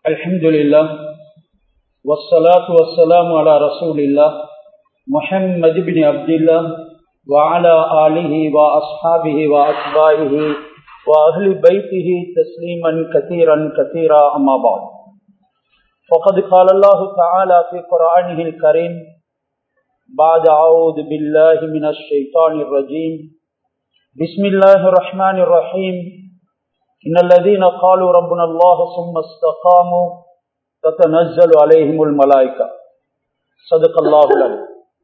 الحمد لله والصلاة والسلام على رسول الله محمد بن عبد الله وعلى آله وأصحابه وأتباعه وأهل بيته تسليما كثيرا كثيرا أما بعد فقد قال الله تعالى في قرآنه الكريم بعد أعوذ بالله من الشيطان الرجيم بسم الله الرحمن الرحيم إن الذين قالوا ربنا الله ثم استقاموا تتنزل عليهم الملائكة صدق الله العليم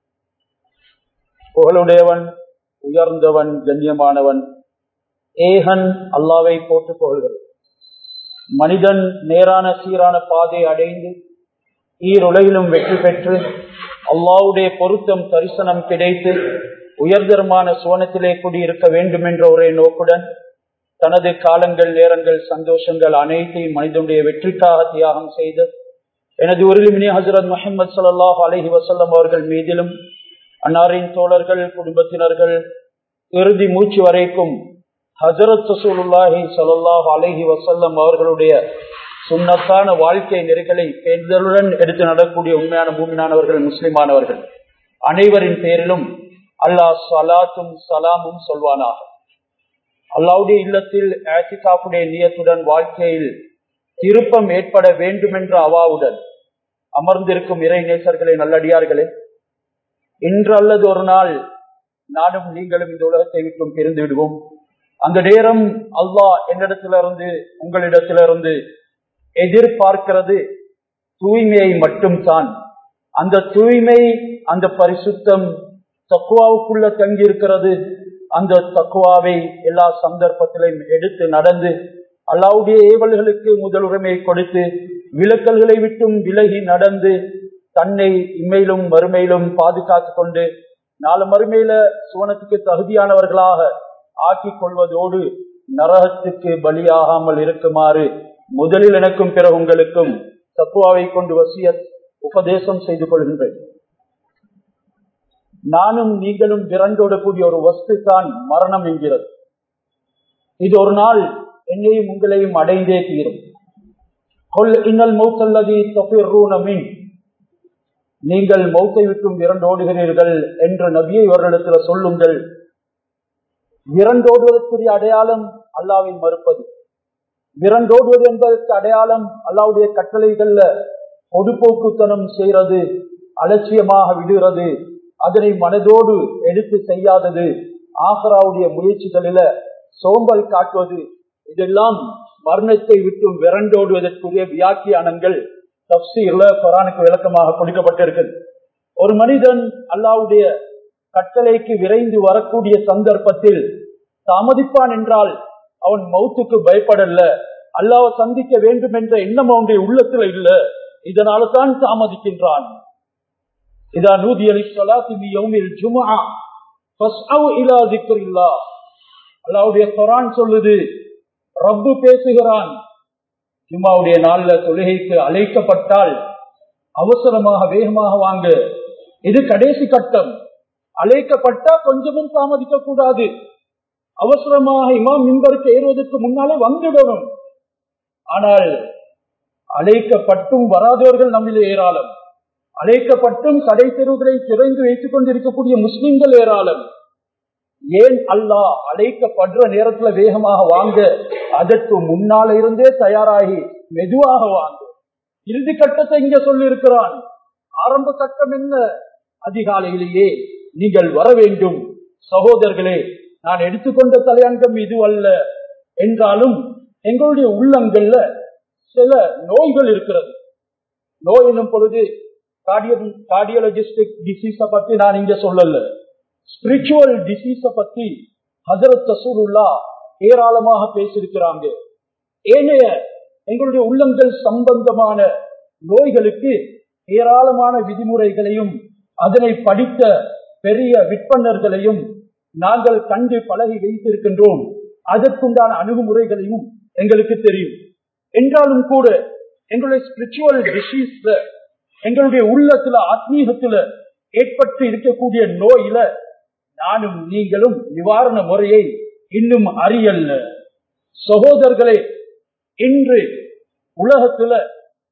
புகழுடையவன் உயர்ந்தவன் கண்ணியமானவன் ஏகன் அல்லாவை போட்டு புகழ்கிறது மனிதன் நேரான சீரான பாதை அடைந்து ஈருலகிலும் வெற்றி பெற்று அல்லாவுடைய பொருத்தம் தரிசனம் கிடைத்து உயர்தரமான சுவனத்திலே குடியிருக்க வேண்டும் என்ற ஒரே நோக்குடன் தனது காலங்கள் நேரங்கள் சந்தோஷங்கள் அனைத்தையும் மனிதனுடைய வெற்றிக்காக தியாகம் செய்து எனது உருளிமினி ஹசரத் முகமது சல்லாஹ் அலஹி வசல்லம் அவர்கள் மீதிலும் அன்னாரின் தோழர்கள் குடும்பத்தினர்கள் இறுதி மூச்சு வரைக்கும் ஹசரத் சசூலுல்லாஹி சல்லாஹ் அலஹி வசல்லம் அவர்களுடைய சுண்ணத்தான வாழ்க்கை நெறிகளை பேர்தலுடன் எடுத்து நடக்கூடிய உண்மையான பூமியானவர்கள் முஸ்லிமானவர்கள் அனைவரின் பேரிலும் அல்லாஹ் சலாத்தும் சலாமும் சொல்வானாக அல்லாவுடைய இல்லத்தில் ஆசிகாப்புடைய நியத்துடன் வாழ்க்கையில் திருப்பம் ஏற்பட வேண்டும் என்ற அவாவுடன் அமர்ந்திருக்கும் இறை நேசர்களே நல்லடியார்களே இன்று அல்லது ஒரு நாள் நானும் நீங்களும் இந்த உலகத்தை விட்டும் பிரிந்து விடுவோம் அந்த நேரம் அல்லாஹ் என்னிடத்திலிருந்து உங்களிடத்திலிருந்து எதிர்பார்க்கிறது தூய்மையை மட்டும் தான் அந்த தூய்மை அந்த பரிசுத்தம் தக்குவாவுக்குள்ள தங்கி இருக்கிறது அந்த தக்குவாவை எல்லா சந்தர்ப்பத்திலையும் எடுத்து நடந்து அல்லாவுடைய ஏவல்களுக்கு முதலுரிமை கொடுத்து விளக்கல்களை விட்டும் விலகி நடந்து தன்னை இம்மையிலும் மறுமையிலும் பாதுகாத்து கொண்டு நாலு மறுமையில சுவனத்துக்கு தகுதியானவர்களாக ஆக்கிக் கொள்வதோடு நரகத்துக்கு பலியாகாமல் இருக்குமாறு முதலில் எனக்கும் பிற உங்களுக்கும் தக்குவாவை கொண்டு வசிய உபதேசம் செய்து கொள்கின்றேன் நானும் நீங்களும் விரண்டோடக்கூடிய ஒரு வஸ்து தான் மரணம் என்கிறது இது ஒரு நாள் என்னையும் உங்களையும் அடைந்தே தீரும் கொல் இன்னல் மௌத்தல்லதி தொப்பின் நீங்கள் மௌத்தை விட்டும் விரண்டோடுகிறீர்கள் என்று நபியை இவர்களிடத்தில் சொல்லுங்கள் விரண்டோடுவதற்குரிய அடையாளம் அல்லாவை மறுப்பது விரண்டோடுவது என்பதற்கு அடையாளம் அல்லாவுடைய கட்டளைகள்ல பொதுப்போக்குத்தனம் செய்யறது அலட்சியமாக விடுகிறது அதனை மனதோடு எடுத்து செய்யாதது ஆஹராவுடைய முயற்சிகளில சோம்பல் காட்டுவது இதெல்லாம் மரணத்தை விட்டு விரண்டோடுவதற்குரிய வியாக்கியானங்கள் தப்சீர்ல குரானுக்கு விளக்கமாக கொடுக்கப்பட்டிருக்கு ஒரு மனிதன் அல்லாவுடைய கட்டளைக்கு விரைந்து வரக்கூடிய சந்தர்ப்பத்தில் தாமதிப்பான் என்றால் அவன் மௌத்துக்கு பயப்படல அல்லாவை சந்திக்க வேண்டும் என்ற எண்ணம் அவனுடைய உள்ளத்துல இல்ல இதனால தான் தாமதிக்கின்றான் இதா நூதி அலி சலாத்தி யௌமில் ஜும்ஆ ஃபஸ்அவு இலா திக்ரில்லாஹ் அல்லாஹ்வுடைய குர்ஆன் சொல்லுது ரப்பு பேசுகிறான் ஜும்மாவுடைய நாள்ல தொழுகைக்கு அழைக்கப்பட்டால் அவசரமாக வேகமாக வாங்க இது கடைசி கட்டம் அழைக்கப்பட்டா கொஞ்சமும் தாமதிக்க கூடாது அவசரமாக இமாம் மின்பருக்கு ஏறுவதற்கு முன்னாலே வந்துடணும் ஆனால் அழைக்கப்பட்டும் வராதவர்கள் நம்மில் ஏராளம் அழைக்கப்பட்டும் கடை தெருவுகளை திறந்து வைத்துக் கொண்டிருக்கக்கூடிய முஸ்லிம்கள் ஏராளம் ஏன் அல்லாஹ் அழைக்கப்படுற நேரத்துல வேகமாக வாங்க அதற்கு முன்னால இருந்தே தயாராகி மெதுவாக வாங்க இறுதி கட்டத்தை இங்க சொல்லி இருக்கிறான் ஆரம்ப கட்டம் என்ன அதிகாலையிலேயே நீங்கள் வர வேண்டும் சகோதரர்களே நான் எடுத்துக்கொண்ட தலையங்கம் இது அல்ல என்றாலும் எங்களுடைய உள்ளங்கள்ல சில நோய்கள் இருக்கிறது நோய் என்னும் பொழுது கார்டியோலஜிஸ்டிக் டிசீஸ பத்தி நான் இங்க சொல்லல ஸ்பிரிச்சுவல் டிசீஸ பத்தி ஹசரத் தசூருல்லா ஏராளமாக பேசியிருக்கிறாங்க ஏனைய எங்களுடைய உள்ளங்கள் சம்பந்தமான நோய்களுக்கு ஏராளமான விதிமுறைகளையும் அதனை படித்த பெரிய விற்பனர்களையும் நாங்கள் கண்டு பழகி வைத்திருக்கின்றோம் அதற்குண்டான அணுகுமுறைகளையும் எங்களுக்கு தெரியும் என்றாலும் கூட எங்களுடைய ஸ்பிரிச்சுவல் டிசீஸ்ல எங்களுடைய உள்ளத்துல ஆத்மீகத்துல ஏற்பட்டு இருக்கக்கூடிய நோயில நானும் நீங்களும் நிவாரண முறையை இன்னும் அறியல்ல சகோதரர்களே இன்று உலகத்துல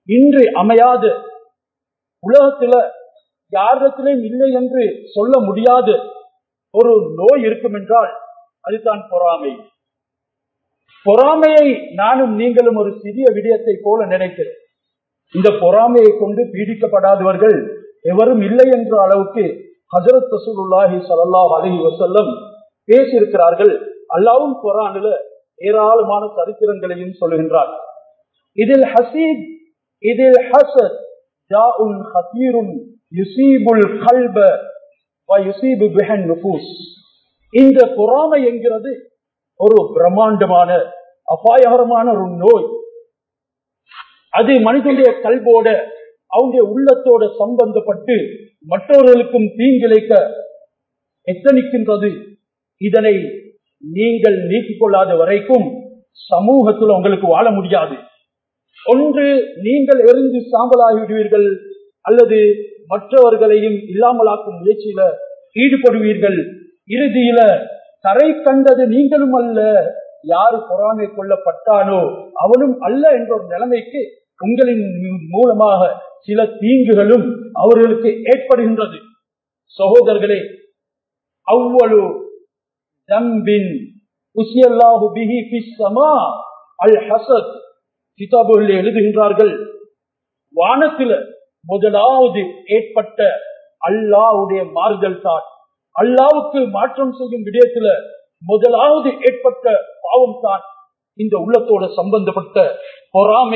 இன்று அமையாத உலகத்துல யாரிடத்திலும் இல்லை என்று சொல்ல முடியாத ஒரு நோய் இருக்கும் என்றால் அதுதான் பொறாமை பொறாமையை நானும் நீங்களும் ஒரு சிறிய விடயத்தை போல நினைக்கிறேன் இந்த பொறாமையை கொண்டு பீடிக்கப்படாதவர்கள் எவரும் இல்லை என்ற அளவுக்கு ஹசரத் ரசூலுல்லாஹி ஸல்லல்லாஹு அலைஹி வஸல்லம் பேசியிருக்கிறார்கள் அல்லாவும் குரானில ஏராளமான சரித்திரங்களையும் சொல்லுகின்றார் இதில் ஹசீப் இதில் ஹசத் ஜாஉன் ஹதீருன் யுசீபுல் கல்ப வ யுசீபு பிஹன் நுஃபூஸ் இந்த பொறாமை என்கிறது ஒரு பிரம்மாண்டமான அபாயகரமான ஒரு நோய் அது மனிதனுடைய கல்வோட அவங்களுடைய உள்ளத்தோட சம்பந்தப்பட்டு மற்றவர்களுக்கும் தீங்கிழைக்க எத்தனிக்கின்றது இதனை நீங்கள் நீக்கிக் கொள்ளாத வரைக்கும் சமூகத்தில் உங்களுக்கு வாழ முடியாது ஒன்று நீங்கள் எரிந்து சாம்பலாகி விடுவீர்கள் அல்லது மற்றவர்களையும் இல்லாமலாக்கும் முயற்சியில ஈடுபடுவீர்கள் இறுதியில கரை கண்டது நீங்களும் அல்ல யாரு பொறாமை கொள்ளப்பட்டானோ அவனும் அல்ல என்ற ஒரு நிலைமைக்கு உங்களின் மூலமாக சில தீங்குகளும் அவர்களுக்கு ஏற்படுகின்றது சகோதரர்களே அவ்வளவு தம்பின் உசியல்லாஹு பிஹி ஃபிஸ் ஸமா அல் ஹசத் கிதாபுகளில் எழுதுகின்றார்கள் வானத்தில முதலாவது ஏற்பட்ட அல்லாவுடைய மாறுதல் தான் அல்லாவுக்கு மாற்றம் செய்யும் விடயத்துல முதலாவது ஏற்பட்ட பாவம் தான் இந்த உள்ளத்தோட சம்பந்தப்பட்ட பொறாமை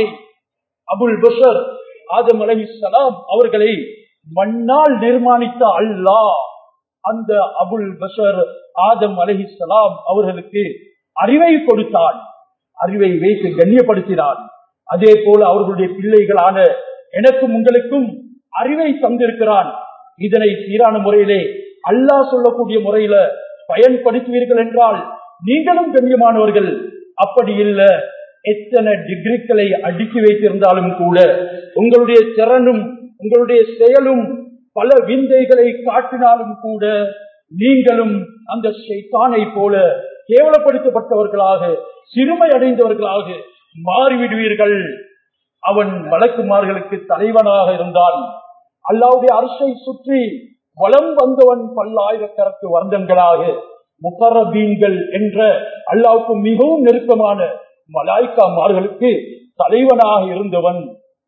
அபுல் பஷர் ஆதம் அலி சலாம் அவர்களை மண்ணால் நிர்மாணித்த அல்லாஹ் அந்த அபுல் பஷர் ஆதம் அலஹி சலாம் அவர்களுக்கு அறிவை கொடுத்தான் அறிவை வைத்து கண்ணியப்படுத்தினான் அதே போல அவர்களுடைய பிள்ளைகளான எனக்கும் உங்களுக்கும் அறிவை தந்திருக்கிறான் இதனை சீரான முறையிலே அல்லாஹ் சொல்லக்கூடிய முறையில பயன்படுத்துவீர்கள் என்றால் நீங்களும் கண்ணியமானவர்கள் அப்படி இல்ல எத்தனை டிகிரிகளை அடுக்கி வைத்திருந்தாலும் கூட உங்களுடைய திறனும் உங்களுடைய செயலும் பல விந்தைகளை காட்டினாலும் கூட நீங்களும் அந்த ஷைத்தானை போல கேவலப்படுத்தப்பட்டவர்களாக சிறுமை அடைந்தவர்களாக மாறிவிடுவீர்கள் அவன் வழக்குமார்களுக்கு தலைவனாக இருந்தான் அல்லாவுடைய அரசை சுற்றி வளம் வந்தவன் பல்லாயிரக்கணக்கு வருடங்களாக முகரபீன்கள் என்ற அல்லாவுக்கு மிகவும் நெருக்கமான மலாய்க்காமார்களுக்கு தலைவனாக இருந்தவன்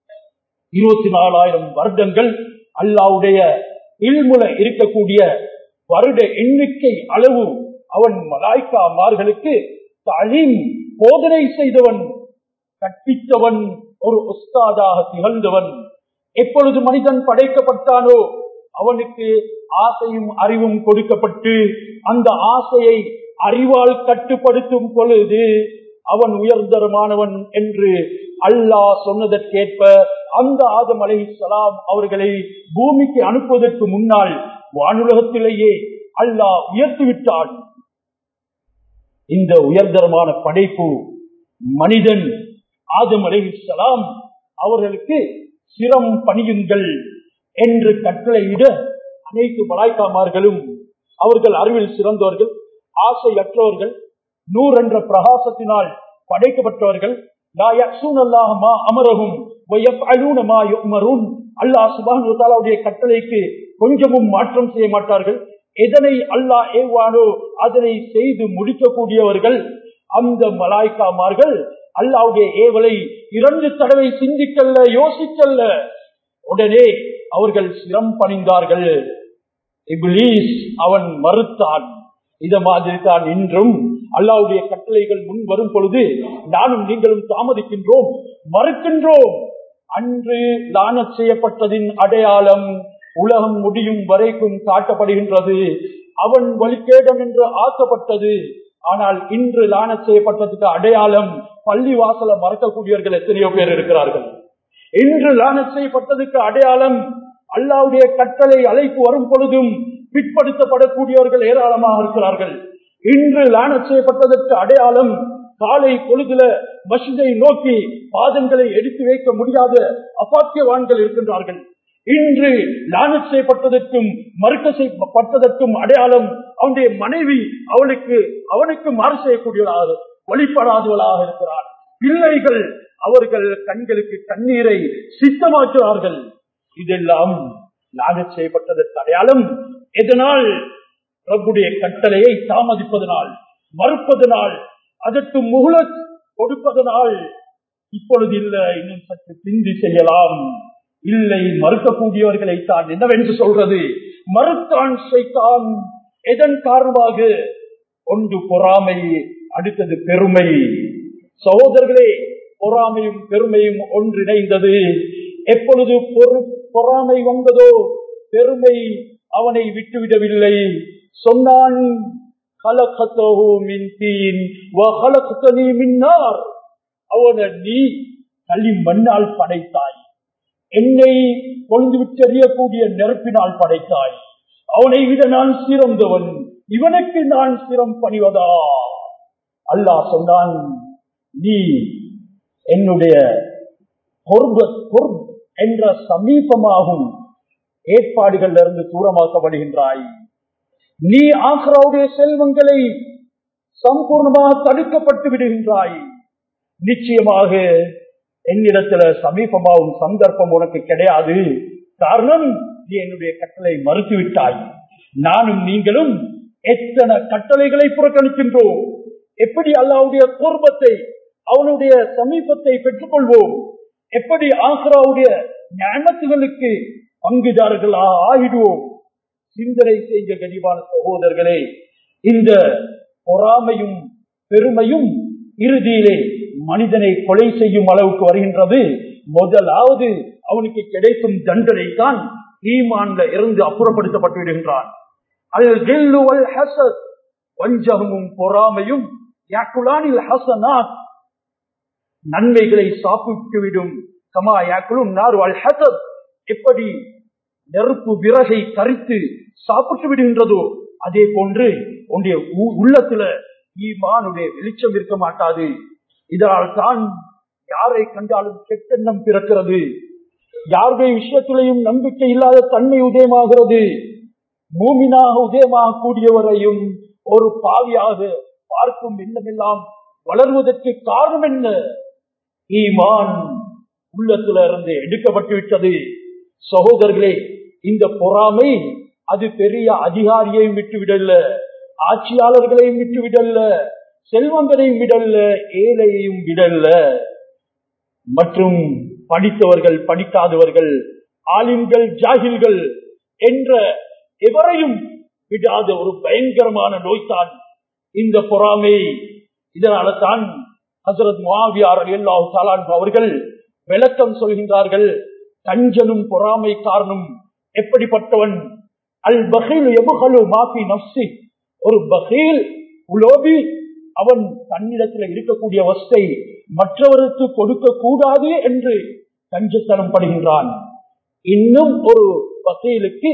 இருபத்தி நாலாயிரம் வருடங்கள் அல்லாவுடைய இல்முல இருக்கக்கூடிய வருட எண்ணிக்கை அளவு அவன் மலாய்க்காமார்களுக்கு தலீம் போதனை செய்தவன் கற்பித்தவன் ஒரு உஸ்தாதாக திகழ்ந்தவன் எப்பொழுது மனிதன் படைக்கப்பட்டானோ அவனுக்கு ஆசையும் அறிவும் கொடுக்கப்பட்டு அந்த ஆசையை அறிவால் கட்டுப்படுத்தும் பொழுது அவன் உயர்ந்தரமானவன் என்று அல்லாஹ் சொன்னதற்கேற்ப அந்த ஆதம் அலை சலாம் அவர்களை பூமிக்கு அனுப்புவதற்கு முன்னால் வானுலகத்திலேயே அல்லாஹ் உயர்த்தி விட்டான் இந்த உயர்தரமான படைப்பு மனிதன் ஆதம் அலை சலாம் அவர்களுக்கு சிரம் பணியுங்கள் என்று கட்டளையிட அனைத்து மலாய்க்காமார்களும் அவர்கள் அறிவில் சிறந்தவர்கள் ஆசையற்றவர்கள் நூறு என்ற பிரகாசத்தினால் படைக்கப்பட்டவர்கள் அமரகும் அல்லாஹ் சுபானுடைய கட்டளைக்கு கொஞ்சமும் மாற்றம் செய்ய மாட்டார்கள் எதனை அல்லாஹ் ஏவானோ அதனை செய்து முடிக்கக்கூடியவர்கள் அந்த மலாய்க்காமார்கள் அல்லாவுடைய ஏவலை இரண்டு தடவை சிந்திக்கல்ல யோசிக்கல்ல உடனே அவர்கள் சிரம் பணிந்தார்கள் இப்லீஸ் அவன் மறுத்தான் இத மாதிரி தான் இன்றும் அல்லாவுடைய கட்டளைகள் முன் வரும் பொழுது நானும் நீங்களும் தாமதிக்கின்றோம் மறுக்கின்றோம் அன்று லான செய்யப்பட்டதின் அடையாளம் உலகம் முடியும் வரைக்கும் காட்டப்படுகின்றது அவன் வழிகேடன் என்று ஆக்கப்பட்டது ஆனால் இன்று லான செய்யப்பட்டதுக்கு அடையாளம் பள்ளி வாசல மறக்கக்கூடியவர்கள் எத்தனையோ பேர் இருக்கிறார்கள் இன்று லான செய்யப்பட்டதுக்கு அடையாளம் அல்லாவுடைய கட்டளை அழைப்பு வரும் பொழுதும் பிற்படுத்தப்படக்கூடியவர்கள் ஏராளமாக இருக்கிறார்கள் இன்று லான செய்யப்பட்டதற்கு அடையாளம் காலை பொழுதுல மசிதை நோக்கி பாதங்களை எடுத்து வைக்க முடியாத அபாக்கியவான்கள் இருக்கின்றார்கள் இன்று லானத் செய்யப்பட்டதற்கும் மறுக்க செய்யப்பட்டதற்கும் அடையாளம் அவனுடைய மனைவி அவளுக்கு அவனுக்கு மாறு செய்யக்கூடியவளாக வழிபடாதவளாக இருக்கிறார் பிள்ளைகள் அவர்கள் கண்களுக்கு கண்ணீரை சித்தமாக்குவார்கள் இதெல்லாம் லாகச் செய்யப்பட்டதற்கு அடையாளம் எதனால் ரப்புடைய கட்டளையை தாமதிப்பதனால் மறுப்பதனால் அதற்கு முகுல கொடுப்பதனால் இப்பொழுது இல்ல இன்னும் சற்று பிந்தி செய்யலாம் இல்லை மறுக்கக்கூடியவர்களை தான் என்னவென்று சொல்றது மறுத்தான் செய்தான் எதன் காரணமாக ஒன்று பொறாமை அடுத்தது பெருமை சகோதரர்களே பொறாமையும் பெருமையும் ஒன்றிணைந்தது எப்பொழுது பொறாமை வந்ததோ பெருமை அவனை விட்டுவிடவில்லை சொன்னான் அவனை நீ களி மண்ணால் படைத்தாய் என்னை கொழுந்து விட்டறியக்கூடிய நெருப்பினால் படைத்தாய் அவனை விட நான் சிறந்தவன் இவனுக்கு நான் சிரம் பணிவதா அல்லாஹ் சொன்னான் நீ என்னுடைய என்ற சமீபமாகும் ஏற்பாடுகள் இருந்து தூரமாக்கப்படுகின்றாய் நீ ஆக்ராவுடைய செல்வங்களை சம்பூர்ணமாக தடுக்கப்பட்டு விடுகின்றாய் நிச்சயமாக என்னிடத்துல சமீபமாகும் சந்தர்ப்பம் உனக்கு கிடையாது காரணம் நீ என்னுடைய கட்டளை மறுத்துவிட்டாய் நானும் நீங்களும் எத்தனை கட்டளைகளை புறக்கணிக்கின்றோம் எப்படி அல்லாவுடைய கோர்பத்தை அவனுடைய சமீபத்தை பெற்றுக் எப்படி ஆக்ராவுடைய ஞானத்துகளுக்கு பங்குதாரர்களாக ஆகிடுவோம் சிந்தனை செய்த கனிவான சகோதரர்களே இந்த பொறாமையும் பெருமையும் இறுதியிலே மனிதனை கொலை செய்யும் அளவுக்கு வருகின்றது முதலாவது அவனுக்கு கிடைக்கும் தண்டனை தான் ஈமான்ல இருந்து அப்புறப்படுத்தப்பட்டு விடுகின்றான் வஞ்சகமும் பொறாமையும் யாக்குலானில் ஹசனாத் நன்மைகளை சாப்பிட்டுவிடும் கமா யாக்குலும் நார் அல் ஹசத் எப்படி நெருப்பு விறகை கரித்து சாப்பிட்டு விடுகின்றதோ அதே போன்று உன்னுடைய உள்ளத்துல ஈமானுடைய வெளிச்சம் இருக்க மாட்டாது இதனால் தான் யாரை கண்டாலும் கெட்டெண்ணம் பிறக்கிறது யாருடைய விஷயத்திலையும் நம்பிக்கை இல்லாத தன்மை உதயமாகிறது பூமினாக உதயமாக கூடியவரையும் ஒரு பாவியாக பார்க்கும் எண்ணமெல்லாம் வளர்வதற்கு காரணம் என்ன ஈமான் உள்ளத்துல இருந்து எடுக்கப்பட்டு விட்டது சகோதரர்களே இந்த பொறாமை அது பெரிய அதிகாரியையும் விட்டு விடல ஆட்சியாளர்களையும் விட்டு விடல செல்வங்களையும் விடல்ல ஏழையையும் விடல்ல மற்றும் படித்தவர்கள் படிக்காதவர்கள் ஆலிம்கள் ஜாகில்கள் என்ற எவரையும் விடாத ஒரு பயங்கரமான நோய்தான் இந்த பொறாமை இதனால தான் ஹசரத் மாவியார் எல்லா அவர்கள் விளக்கம் சொல்கின்றார்கள் கஞ்சனும் பொறாமை காரணம் எப்படிப்பட்டவன் அல் பகீல் எபுகலு மாஃபி நப்சி ஒரு பகீல் உலோபி அவன் தன்னிடத்தில் இருக்கக்கூடிய வஸ்தை மற்றவருக்கு கொடுக்க கூடாது என்று கஞ்சத்தனம் படுகின்றான் இன்னும் ஒரு பகீலுக்கு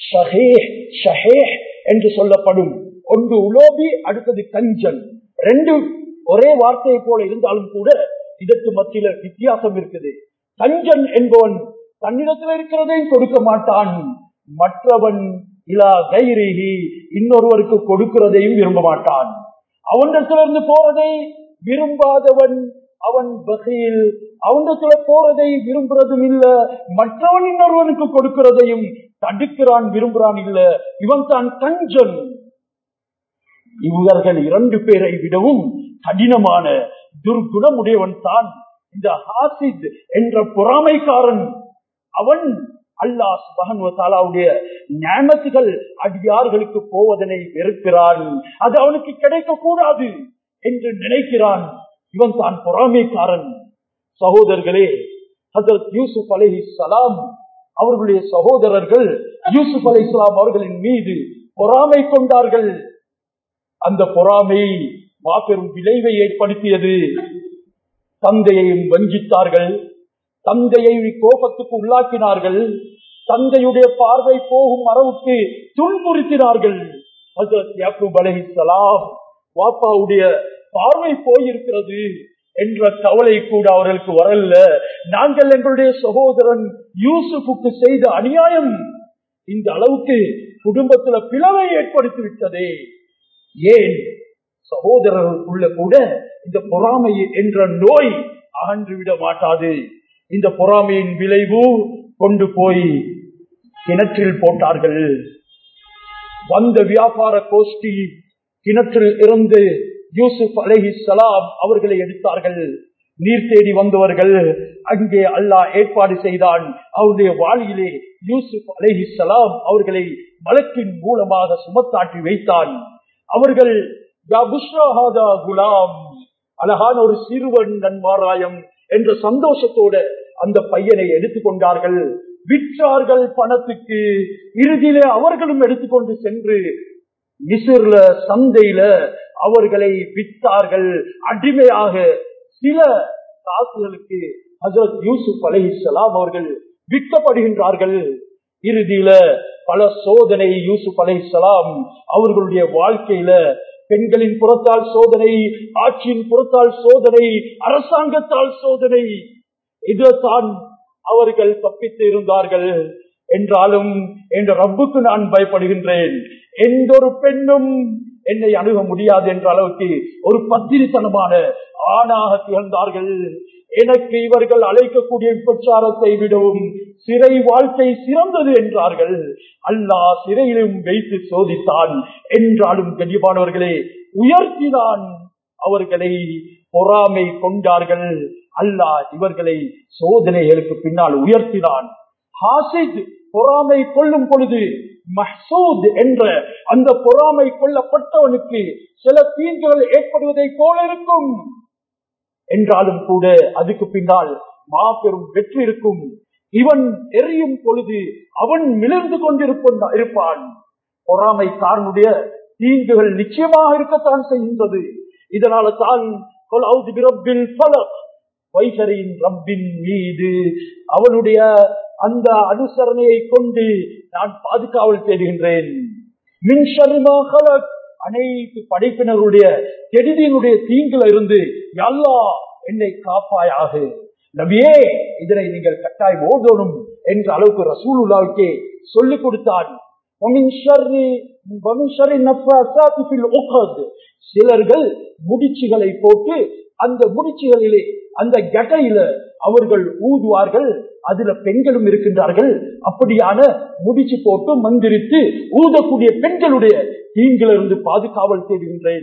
என்று சொல்லப்படும் ஒன்று உலோபி அடுத்தது கஞ்சன் ரெண்டு ஒரே வார்த்தையை போல இருந்தாலும் கூட இதற்கு மத்தியில வித்தியாசம் இருக்குது கஞ்சன் என்பவன் தன்னிடத்தில் இருக்கிறதையும் கொடுக்க மாட்டான் மற்றவன் இலா கைரிகி இன்னொருவருக்கு கொடுக்கிறதையும் விரும்ப மாட்டான் அவனிடத்திலிருந்து போறதை விரும்பாதவன் அவன் வகையில் அவனிடத்துல போறதை விரும்புறதும் இல்ல மற்றவன் இன்னொருவனுக்கு கொடுக்கிறதையும் தடுக்கிறான் விரும்புறான் இல்ல இவன் தான் கஞ்சன் இவர்கள் இரண்டு பேரை விடவும் கடினமான துர்குணமுடையவன் தான் இந்த ஹாசித் என்ற பொறாமைக்காரன் அவன் அல்லாஹ் மகன்வத்தாலாவுடைய ஞானத்துகள் அடியார்களுக்கு போவதனை வெறுக்கிறான் அது அவனுக்கு கிடைக்க கூடாது என்று நினைக்கிறான் இவன் தான் பொறாமைக்காரன் சகோதரர்களே ஹசரத் யூசுப் அலி சலாம் அவர்களுடைய சகோதரர்கள் யூசுப் அலி இஸ்லாம் அவர்களின் மீது பொறாமை கொண்டார்கள் அந்த பொறாமை மாபெரும் விளைவை ஏற்படுத்தியது தந்தையையும் வஞ்சித்தார்கள் தந்தையை கோபத்துக்கு உள்ளாக்கினார்கள் தந்தையுடைய பார்வை போகும் அளவுக்கு துன்புறுத்தினார்கள் வாப்பாவுடைய பார்வை போயிருக்கிறது என்ற கவலை கூட அவர்களுக்கு வரல நாங்கள் எங்களுடைய சகோதரன் யூசுஃபுக்கு செய்த அநியாயம் இந்த அளவுக்கு குடும்பத்துல பிளவை ஏற்படுத்தி விட்டதே ஏன் சகோதரர்களுக்குள்ள கூட இந்த பொறாமை என்ற நோய் அகன்று விட மாட்டாது இந்த பொறாமையின் விளைவு கொண்டு போய் கிணற்றில் போட்டார்கள் வந்த வியாபார கோஷ்டி கிணற்றில் இருந்து யூசுப் அலஹி சலாம் அவர்களை எடுத்தார்கள் நீர் தேடி வந்தவர்கள் அங்கே அல்லாஹ் ஏற்பாடு செய்தான் அவருடைய வாளியிலே யூசுப் அலஹி சலாம் அவர்களை வழக்கின் மூலமாக சுமத்தாட்டி வைத்தான் அவர்கள் யா புஷ்ரா ஹாதா குலாம் அழகான ஒரு சிறுவன் நன்மாராயம் என்ற சந்தோஷத்தோட அந்த பையனை எடுத்துக்கொண்டார்கள் விற்றார்கள் பணத்துக்கு இறுதியிலே அவர்களும் எடுத்துக்கொண்டு சென்று மிசிர்ல சந்தையில அவர்களை விற்றார்கள் அடிமையாக சில காசுகளுக்கு ஹசரத் யூசுப் அலைஹிஸ்ஸலாம் அவர்கள் விற்கப்படுகின்றார்கள் இறுதியில பல சோதனை யூசுப் அலைஹிஸ்ஸலாம் அவர்களுடைய வாழ்க்கையில பெண்களின் புறத்தால் சோதனை ஆட்சியின் புறத்தால் சோதனை அரசாங்கத்தால் சோதனை இதுதான் அவர்கள் தப்பித்து இருந்தார்கள் என்றாலும் என்ற ரப்புக்கு நான் பயப்படுகின்றேன் எந்த ஒரு பெண்ணும் என்னை அணுக முடியாது என்ற அளவுக்கு ஒரு பத்திரித்தனமான ஆணாக திகழ்ந்தார்கள் எனக்கு இவர்கள் அழைக்கக்கூடிய பிரச்சாரத்தை விடவும் சிறை வாழ்க்கை சிறந்தது என்றார்கள் அல்லாஹ் சிறையிலும் வைத்து சோதித்தான் என்றாலும் கண்ணியமானவர்களே உயர்த்தினான் அவர்களை பொறாமை கொண்டார்கள் அல்லாஹ் இவர்களை சோதனைகளுக்கு பின்னால் உயர்த்தினான் ஹாசித் பொறாமை கொள்ளும் பொழுது மஹசூத் என்ற அந்த பொறாமை கொள்ளப்பட்டவனுக்கு சில தீங்குகள் ஏற்படுவதை போல இருக்கும் என்றாலும் கூட அதுக்கு பின்னால் மாபெரும் வெற்றி இருக்கும் இவன் எரியும் பொழுது அவன் மிளர்ந்து கொண்டிருப்பான் இருப்பான் பொறாமைக்காரனுடைய தீங்குகள் நிச்சயமாக இருக்கத்தான் செய்கின்றது இதனால தான் வைசரின் ரப்பின் மீது அவனுடைய அந்த அனுசரணையை கொண்டு நான் பாதுகாவல் தேடுகின்றேன் அனைத்து படைப்பினருடைய கெடுதியினுடைய தீங்குல இருந்து எல்லா என்னை காப்பாயாக நபியே இதனை நீங்கள் கட்டாயம் ஓதணும் என்ற அளவுக்கு ரசூலுல்லாவுக்கே சொல்லிக் கொடுத்தான் சிலர்கள் முடிச்சுகளை போட்டு அந்த முடிச்சுகளிலே அந்த கட்டையில அவர்கள் ஊதுவார்கள் அதுல பெண்களும் இருக்கின்றார்கள் அப்படியான முடிச்சு போட்டு மந்திரித்து ஊதக்கூடிய பெண்களுடைய தீங்கிலிருந்து பாதுகாவல் தேடுகின்றேன்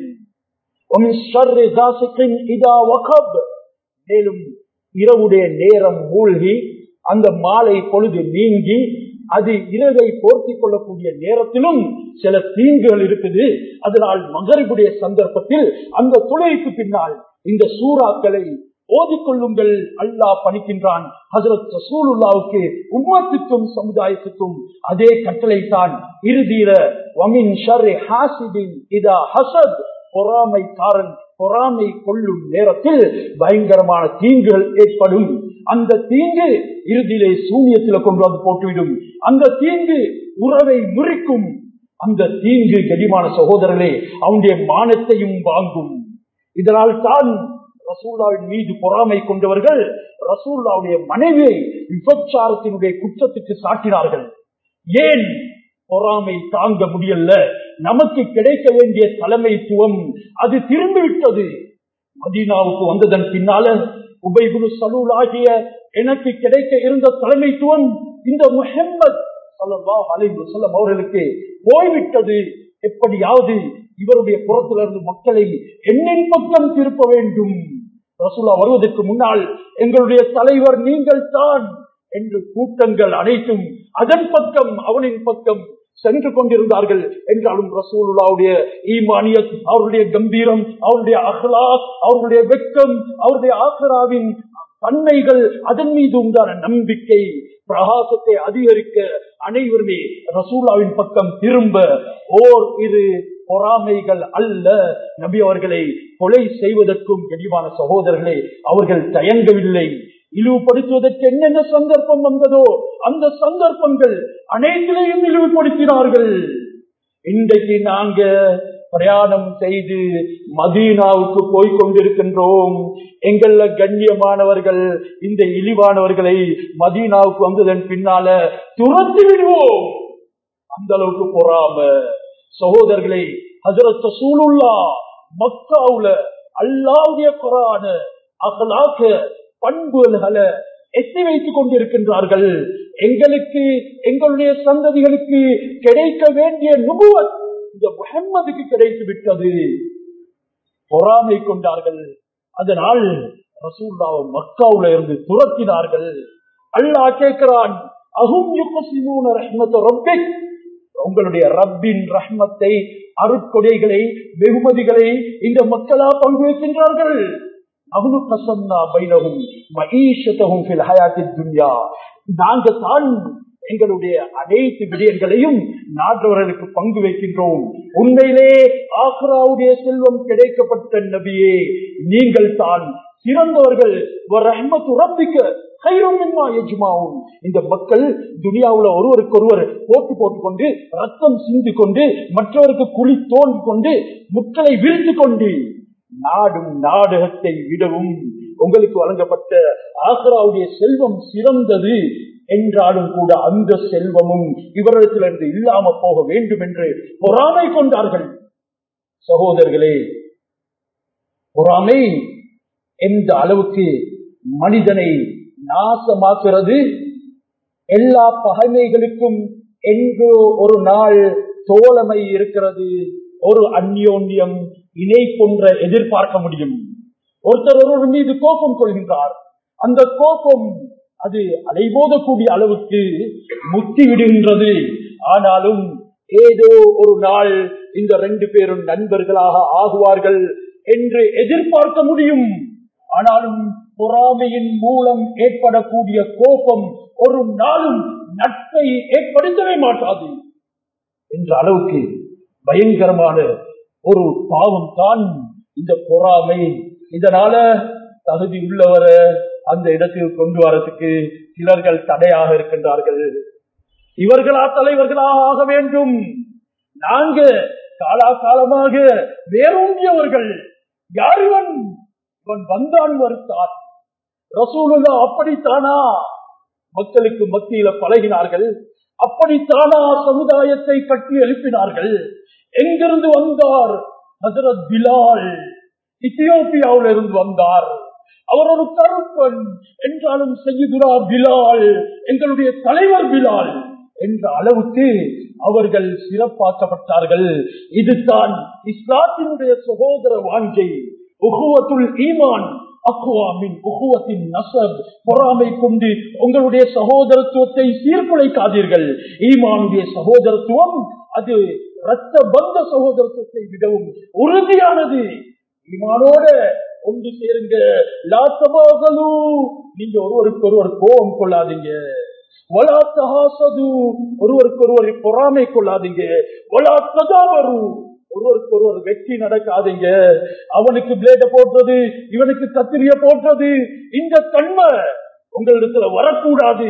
மேலும் இரவுடைய நேரம் மூழ்கி அந்த மாலை பொழுது நீங்கி அது இரவை போர்த்தி கொள்ளக்கூடிய நேரத்திலும் சில தீங்குகள் இருக்குது அதனால் மகரிபுடைய சந்தர்ப்பத்தில் அந்த துளைக்கு பின்னால் இந்த சூறாக்களை ஓதிக்கொள்ளுங்கள் அல்லாஹ் பணிக்கின்றான் ஹசரத் ரசூலுல்லாவுக்கு உம்மத்துக்கும் சமுதாயத்துக்கும் அதே கட்டளை தான் இறுதியில வமின் ஷர்ரி ஹாசிபின் இதா ஹசத் பொறாமைக்காரன் பொறாமை கொள்ளும் நேரத்தில் பயங்கரமான தீங்குகள் ஏற்படும் அந்த தீங்கு இறுதியிலே சூன்யத்தில் கொண்டு வந்து போட்டுவிடும் அந்த தீங்கு உறவை முறிக்கும் அந்த தீங்கு கடிமான சகோதரர்களே அவனுடைய மானத்தையும் வாங்கும் இதனால் தான் ரசூல்லாவின் மீது பொறாமை கொண்டவர்கள் ரசூல்லாவுடைய மனைவியை விபச்சாரத்தினுடைய குற்றத்துக்கு சாட்டினார்கள் ஏன் பொறாமை தாங்க முடியல நமக்கு கிடைக்க வேண்டிய தலைமைத்துவம் அது திரும்பிவிட்டது மதீனாவுக்கு வந்ததன் பின்னால உபைகுலு சலூல் ஆகிய எனக்கு கிடைக்க இருந்த தலைமைத்துவம் இந்த முஹம்மத் அலிபுசல்லம் அவர்களுக்கு போய்விட்டது எப்படியாவது இவருடைய புறத்திலிருந்து மக்களை என்னின் பக்கம் திருப்ப வேண்டும் ரசூலா வருவதற்கு முன்னால் எங்களுடைய தலைவர் நீங்கள் தான் என்று கூட்டங்கள் அனைத்தும் அதன் பக்கம் அவனின் பக்கம் சென்று கொண்டிருந்தார்கள் என்றாலும் ரசூலுல்லாவுடைய ஈமானியத் அவருடைய கம்பீரம் அவருடைய அஹ்லாஸ் அவருடைய வெக்கம் அவருடைய ஆசராவின் தன்மைகள் அதன் மீது உண்டான நம்பிக்கை பிரகாசத்தை அதிகரிக்க அனைவருமே ரசூலாவின் பக்கம் திரும்ப ஓர் இரு பொறாமைகள் அல்ல நபி அவர்களை கொலை செய்வதற்கும் கனிவான சகோதரர்களே அவர்கள் தயங்கவில்லை இழிவுபடுத்துவதற்கு என்னென்ன சந்தர்ப்பம் வந்ததோ அந்த சந்தர்ப்பங்கள் அனைத்திலையும் இழிவுபடுத்தினார்கள் இன்றைக்கு நாங்க பிரயாணம் செய்து மதீனாவுக்கு போய் கொண்டிருக்கின்றோம் எங்கள கண்ணியமானவர்கள் இந்த இழிவானவர்களை மதீனாவுக்கு வந்ததன் பின்னால துரத்தி விடுவோம் அந்த அளவுக்கு பொறாம சகோதரர்களை ஹசரத் சூலுல்லா மக்காவுல அல்லாவுடைய குரான அகலாக்க பண்புகளை எத்தி வைத்துக் கொண்டிருக்கின்றார்கள் எங்களுக்கு எங்களுடைய சந்ததிகளுக்கு கிடைக்க வேண்டிய நுபுவத் இந்த முகம்மதுக்கு கிடைத்து விட்டது பொறாமை கொண்டார்கள் அதனால் ரசூல்லாவை மக்காவுல இருந்து துரத்தினார்கள் அல்லாஹ் கேட்கிறான் அஹும் யுகசிமூன ரஹ்மத்து ரப்பிக் உங்களுடைய ரப்பின் ரஹ்மத்தை அருட்கொடைகளை வெகுமதிகளை இந்த மக்களா பங்கு வைக்கின்றார்கள் அவனு கசம்னா பைனகும் மகீஷத்தகும் ஃபில் ஹயாத்தின் துன்யா நாங்க தான் எங்களுடைய அனைத்து விடயங்களையும் நாட்டவர்களுக்கு பங்கு வைக்கின்றோம் உண்மையிலே ஆக்ராவுடைய செல்வம் கிடைக்கப்பட்ட நபியே நீங்கள் தான் சிறந்தவர்கள் இந்த மக்கள் துனியாவுல ஒருவருக்கொருவர் போட்டு போட்டுக் கொண்டு ரத்தம் சிந்து கொண்டு மற்றவருக்கு குழி தோண்டி கொண்டு முட்களை விரித்து கொண்டு நாடும் நாடகத்தை விடவும் உங்களுக்கு வழங்கப்பட்ட ஆக்ராவுடைய செல்வம் சிறந்தது என்றாலும் கூட அந்த செல்வமும் இவரிடத்திலிருந்து இல்லாம போக வேண்டும் என்று பொறாமை கொண்டார்கள் சகோதரர்களே பொறாமை எந்த அளவுக்கு மனிதனை நாசமாக்குறது எல்லா பகைமைகளுக்கும் என்று ஒரு நாள் தோழமை இருக்கிறது ஒரு அந்யோன்யம் இணை போன்ற எதிர்பார்க்க முடியும் ஒருத்தர் ஒருவர் மீது கோபம் கொள்கின்றார் அந்த கோபம் அது அலைபோதக்கூடிய அளவுக்கு முத்தி விடுகின்றது ஆனாலும் ஏதோ ஒரு நாள் இந்த ரெண்டு பேரும் நண்பர்களாக ஆகுவார்கள் என்று எதிர்பார்க்க முடியும் ஆனாலும் பொறாமையின் மூலம் ஏற்படக்கூடிய கோபம் ஒரு நாளும் நட்பை ஏற்படுத்தவே மாட்டாது என்ற அளவுக்கு பயங்கரமான ஒரு பாவம் தான் இந்த பொறாமை இதனால தகுதி உள்ளவரை அந்த இடத்துக்கு கொண்டு வரதுக்கு சிலர்கள் தடையாக இருக்கின்றார்கள் இவர்களா தலைவர்களாக ஆக வேண்டும் நாங்க காலாகாலமாக வேரூன்றியவர்கள் யார் இவன் இவன் வந்தான் வருத்தான் ரசூலுல்லா அப்படித்தானா மக்களுக்கு மத்தியில பழகினார்கள் அப்படித்தானா சமுதாயத்தை கட்டி எழுப்பினார்கள் எங்கிருந்து வந்தார் ஹசரத் பிலால் இத்தியோப்பியாவில் இருந்து வந்தார் அவர் ஒரு கருப்பன் என்றாலும் செய்யுதுரா பிலால் எங்களுடைய தலைவர் பிலால் என்ற அளவுக்கு அவர்கள் சிறப்பாக்கப்பட்டார்கள் இதுதான் இஸ்லாத்தினுடைய சகோதர வாஞ்சை உகுவத்துள் ஈமான் அக்குவாமின் உகுவத்தின் நசப் பொறாமை கொண்டு உங்களுடைய சகோதரத்துவத்தை சீர்குலைக்காதீர்கள் ஈமானுடைய சகோதரத்துவம் அது ரத்த பந்த சகோதரத்துவத்தை விடவும் உறுதியானது ஈமானோட ஒன்று சேருங்க லாத்தபாகலு நீங்க ஒருவருக்கு ஒருவர் கோபம் கொள்ளாதீங்க ஒருவருக்கு ஒருவர் பொறாமை கொள்ளாதீங்க ஒருவருக்கு ஒருவர் வெற்றி நடக்காதீங்க அவனுக்கு பிளேட போட்டது இவனுக்கு கத்திரிய போட்டது இந்த தன்மை உங்களிடத்துல வரக்கூடாது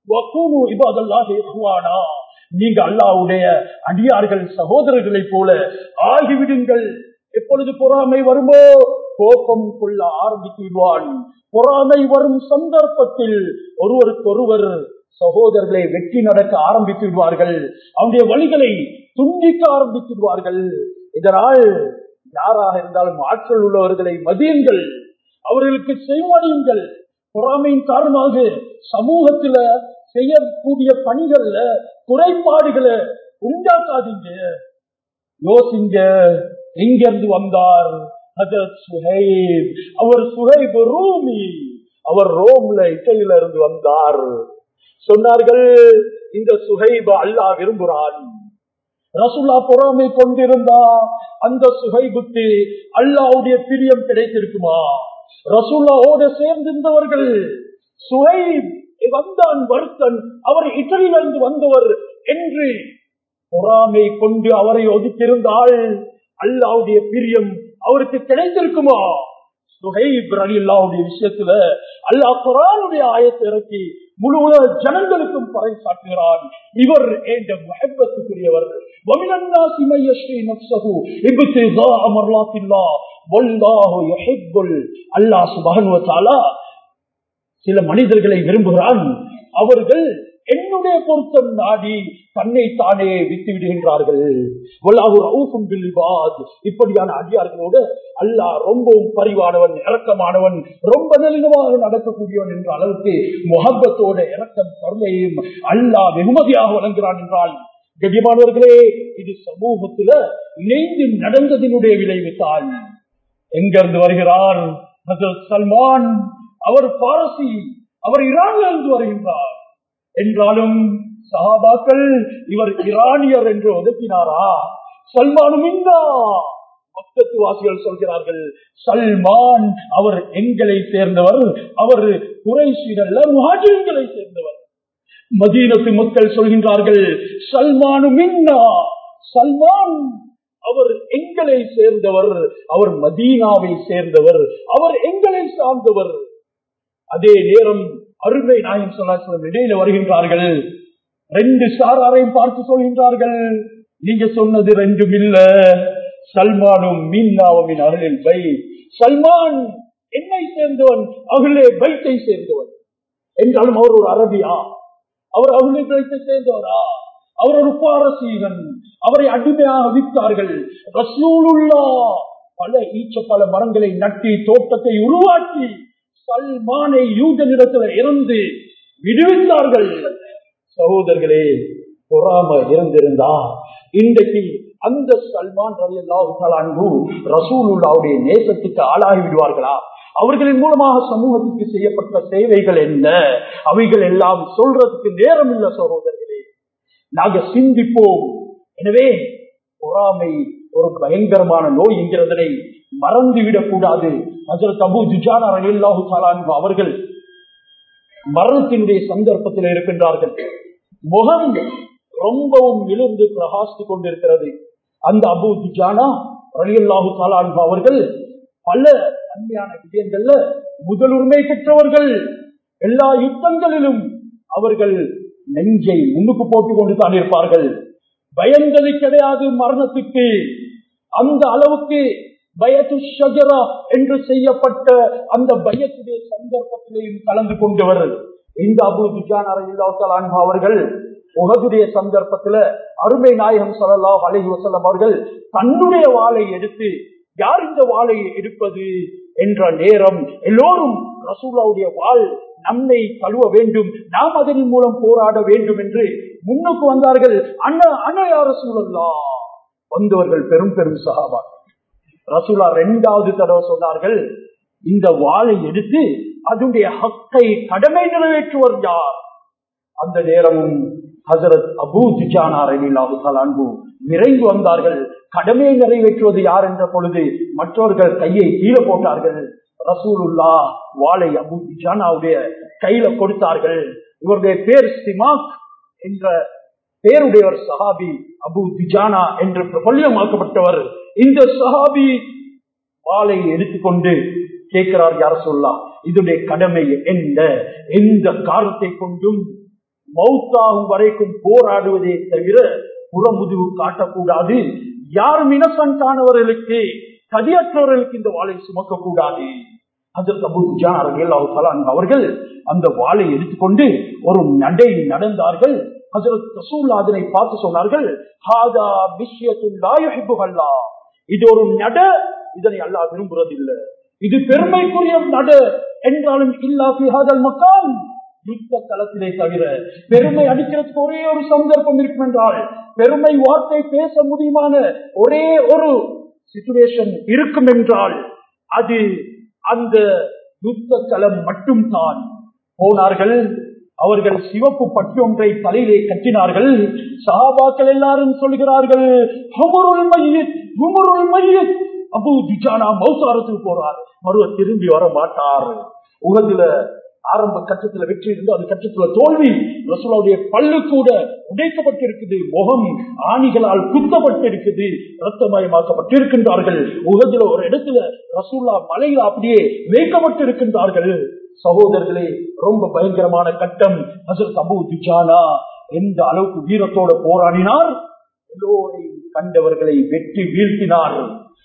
நீங்க அல்லாவுடைய அடியார்கள் சகோதரர்களைப் போல ஆகிவிடுங்கள் எப்பொழுது பொறாமை வருமோ கோபம் கொள்ள ஆரம்பித்து விடுவான் பொறாமை வரும் சந்தர்ப்பத்தில் ஒருவருக்கொருவர் சகோதரர்களை வெற்றி நடக்க ஆரம்பித்து விடுவார்கள் அவனுடைய வழிகளை துண்டிக்க ஆரம்பித்து விடுவார்கள் இதனால் யாராக இருந்தாலும் ஆற்றல் உள்ளவர்களை மதியுங்கள் அவர்களுக்கு செய்வடியுங்கள் பொறாமையின் காரணமாக சமூகத்துல செய்யக்கூடிய பணிகள்ல குறைபாடுகளை உண்டாக்காதீங்க யோசிங்க எங்கிருந்து வந்தார் சுஹைப் அவர் சுஹைப் ரூமி அவர் ரோம்ல இட்டையில இருந்து வந்தார் சொன்னார்கள் இந்த சுஹைப அல்லாஹ் விரும்புகிறான் ரசுல்லா பொறாமை கொண்டிருந்தா அந்த சுகைபுக்கு அல்லாவுடைய பிரியம் கிடைத்திருக்குமா ரசுல்லாவோட சேர்ந்திருந்தவர்கள் சுஹைப் வந்தான் வருத்தன் அவர் இட்டலிலிருந்து வந்தவர் என்று பொறாமை கொண்டு அவரை ஒதுக்கியிருந்தால் அல்லாவுடைய பிரியம் அவருக்கு கிடைத்திருக்குமா சுஹைப் அல்லாவுடைய விஷயத்துல அல்லாஹ் குரானுடைய ஆயத்தை இறக்கி முழு உலக ஜனங்களுக்கும் பறை சாட்டுகிறான் இவர் என்ற மகப்பத்துக்குரியவர் சில மனிதர்களை விரும்புகிறான் அவர்கள் என்னுடைய பொருத்தம் நாடி தன்னை தானே விட்டு விடுகின்றார்கள் வல்லாஹு ரவுஃபும் பில் இபாத். இப்படியான அடியார்களோடு அல்லாஹ் ரொம்பவும் பரிவானவன் இரக்கமானவன் ரொம்ப நெருங்கமாக நடக்கக்கூடியவன் என்ற அளவுக்கு முகப்பத்தோட இரக்கம் கருணையும் அல்லாஹ் வெகுமதியாக வழங்குகிறான் என்றால் கண்ணியமானவர்களே இது சமூகத்துல இணைந்து நடந்ததினுடைய விளைவுதான் எங்கிருந்து வருகிறார் ஹஜரத் சல்மான் அவர் பாரசி அவர் ஈரானில் இருந்து வருகின்றார் என்றாலும் சஹாபாக்கள் இவர் ஈரானியர் என்று ஒதுக்கினாரா சல்மானும் இந்தா பக்கத்து வாசிகள் சொல்கிறார்கள் சல்மான் அவர் எங்களை சேர்ந்தவர் அவர் குறைசீரல்ல முஹாஜிர்களை சேர்ந்தவர் மதீனத்து மக்கள் சொல்கின்றார்கள் சல்மானு மின்னா சல்மான் அவர் எங்களை சேர்ந்தவர் அவர் மதீனாவை சேர்ந்தவர் அவர் எங்களை சார்ந்தவர் அதே நேரம் அருமை நாயம் சொல்லாசலம் இடையில வருகின்றார்கள் ரெண்டு சாராரையும் பார்த்து சொல்கின்றார்கள் நீங்க சொன்னது ரெண்டும் இல்ல சல்மானும் மீன்னாவும் அருளில் பை சல்மான் என்னை சேர்ந்தவன் அகிலே பைத்தை சேர்ந்தவன் என்றாலும் அவர் ஒரு அரபியா அவர் அகிலே பைத்தை சேர்ந்தவரா அவர் ஒரு பாரசீகன் அவரை அடிமையாக விற்றார்கள் ரசூலுல்லா பல ஈச்ச பல மரங்களை நட்டி தோட்டத்தை உருவாக்கி சல்மானை யூதனிடத்தில் இருந்து விடுவித்தார்கள் சகோதரர்களே பொறாம இருந்திருந்தா இன்றைக்கு அந்த சல்மான் ரவி அல்லாஹு ரசூலுல்லாவுடைய நேசத்துக்கு ஆளாகி விடுவார்களா அவர்களின் மூலமாக சமூகத்துக்கு செய்யப்பட்ட சேவைகள் என்ன அவைகள் எல்லாம் சொல்றதுக்கு நேரம் இல்ல சகோதரர்களே நாங்க சிந்திப்போம் எனவே பொறாமை ஒரு பயங்கரமான நோய் என்கிறதனை மறந்துவிடக் கூடாது ஹசரத் அபு ஜுஜானா ரலியல்லாஹு தஆலா அன்ஹு அவர்கள் மரணத்தினுடைய சந்தர்ப்பத்தில் இருக்கின்றார்கள் முகம் ரொம்பவும் விழுந்து பிரகாசித்துக் கொண்டிருக்கிறது அந்த அபு ஜுஜானா ரலியல்லாஹு தஆலா அன்ஹு அவர்கள் பல நன்மையான விஜயங்கள்ல முதலுரிமை பெற்றவர்கள் எல்லா யுத்தங்களிலும் அவர்கள் நெஞ்சை முன்னுக்கு போட்டுக் கொண்டு தான் இருப்பார்கள் பயந்தது கிடையாது மரணத்துக்கு அந்த அளவுக்கு பயத்து ஷஜரா என்று செய்யப்பட்ட அந்த பயத்துடைய சந்தர்ப்பத்திலையும் கலந்து கொண்டவர் இந்த அபு துஜான் அறையில்லாத்தால் அவர்கள் உலகுடைய சந்தர்ப்பத்துல அருமை நாயகம் சொல்லலாம் அலஹி வசல்லம் அவர்கள் தன்னுடைய வாளை எடுத்து யார் இந்த வாளை எடுப்பது என்ற நேரம் எல்லோரும் ரசூலாவுடைய வாழ் நம்மை தழுவ வேண்டும் நாம் அதன் மூலம் போராட வேண்டும் என்று முன்னுக்கு வந்தார்கள் அண்ணா அண்ணா யார் ரசூலல்லா வந்தவர்கள் பெரும் பெரும் சகாபாக்கள் ரசூலா இரண்டாவது தடவை சொன்னார்கள் இந்த வாளை எடுத்து அதனுடைய ஹக்கை கடமை நிறைவேற்றுவர் யார் அந்த நேரமும் ஹசரத் அபூ ஜிஜானார் அன்பு விரைந்து வந்தார்கள் கடமையை நிறைவேற்றுவது யார் என்ற பொழுது மற்றவர்கள் கையை கீழே போட்டார்கள் ரசூலுல்லா வாளை அபு ஜிஜானாவுடைய கையில கொடுத்தார்கள் இவருடைய பேர் சிமாக் என்ற பேருடையவர் சஹாபி அபு திஜானா என்று பிரபல்யமாக்கப்பட்டவர் இந்த சஹாபி வாளை எடுத்துக்கொண்டு கேட்கிறார் யார சொல்லா இதனுடைய கடமை என்ன எந்த காரணத்தை கொண்டும் மௌத்தாகும் வரைக்கும் போராடுவதே தவிர புறமுதுவு காட்டக்கூடாது யாரும் இனசன்ட் ஆனவர்களுக்கு கதியற்றவர்களுக்கு இந்த வாளை சுமக்க கூடாது அவர்கள் அந்த வாளை எடுத்துக்கொண்டு ஒரு நடை நடந்தார்கள் அதனை பார்த்து சொன்னார்கள் இது ஒரு நட இதனை அல்லா விரும்புறதில்லை இது பெருமைக்குரிய நட என்றாலும் இல்லாத மக்கான் யுத்த களத்திலே தவிர பெருமை அடிக்கிறதுக்கு ஒரே ஒரு சந்தர்ப்பம் இருக்கும் என்றால் பெருமை வார்த்தை பேச முடியுமான ஒரே ஒரு சிச்சுவேஷன் இருக்கும் என்றால் அது அந்த யுத்த களம் மட்டும்தான் போனார்கள் அவர்கள் சிவப்பு பட்டு ஒன்றை தலையிலே கட்டினார்கள் சஹாபாக்கள் எல்லாரும் சொல்கிறார்கள் ஹுமருள் மையத் ஹுமருள் மையத் அபு ஜிஜானா மௌசாரத்துக்கு போறார் மறுவ திரும்பி வர மாட்டார் உலகில ஆரம்ப கட்டத்துல வெற்றி இருந்து அந்த கட்டத்துல தோல்வி ரசூலாவுடைய பல்லு கூட உடைக்கப்பட்டிருக்குது முகம் ஆணிகளால் குத்தப்பட்டிருக்குது ரத்தமயமாக்கப்பட்டிருக்கின்றார்கள் உலகில ஒரு இடத்துல ரசூல்லா மலையில அப்படியே வைக்கப்பட்டிருக்கின்றார்கள் சகோதரர்களே ரொம்ப பயங்கரமான கட்டம் ஹசரத் அபு துஜானா எந்த அளவுக்கு வீரத்தோட போராடினார் எல்லோரையும் கண்டவர்களை வெற்றி வீழ்த்தினார்